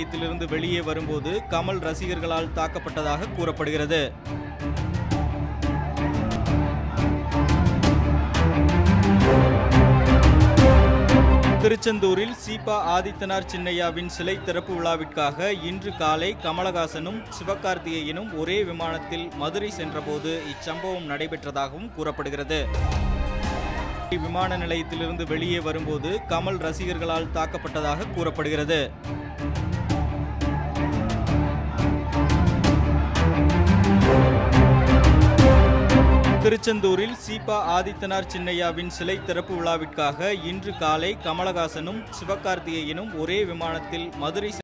நிலையத்திலிருந்து வெளியே வரும்போது கமல் ரசிகர்களால் தாக்கப்பட்டதாக கூறப்படுகிறது திருச்செந்தூரில் சீபா ஆதித்தனார் சின்னையாவின் சிலை திறப்பு விழாவிற்காக இன்று காலை கமலஹாசனும் சிவகார்த்திகேயனும் ஒரே விமானத்தில் மதுரை சென்றபோது இச்சம்பவம் நடைபெற்றதாகவும் கூறப்படுகிறது விமான நிலையத்திலிருந்து வெளியே வரும்போது கமல் ரசிகர்களால் தாக்கப்பட்டதாக கூறப்படுகிறது திருச்செந்தூரில் சீபா ஆதித்தனார் சின்னையாவின் சிலை திறப்பு விழாவிற்காக இன்று காலை கமலஹாசனும் சிவகார்த்திகேயனும் ஒரே விமானத்தில் மதுரை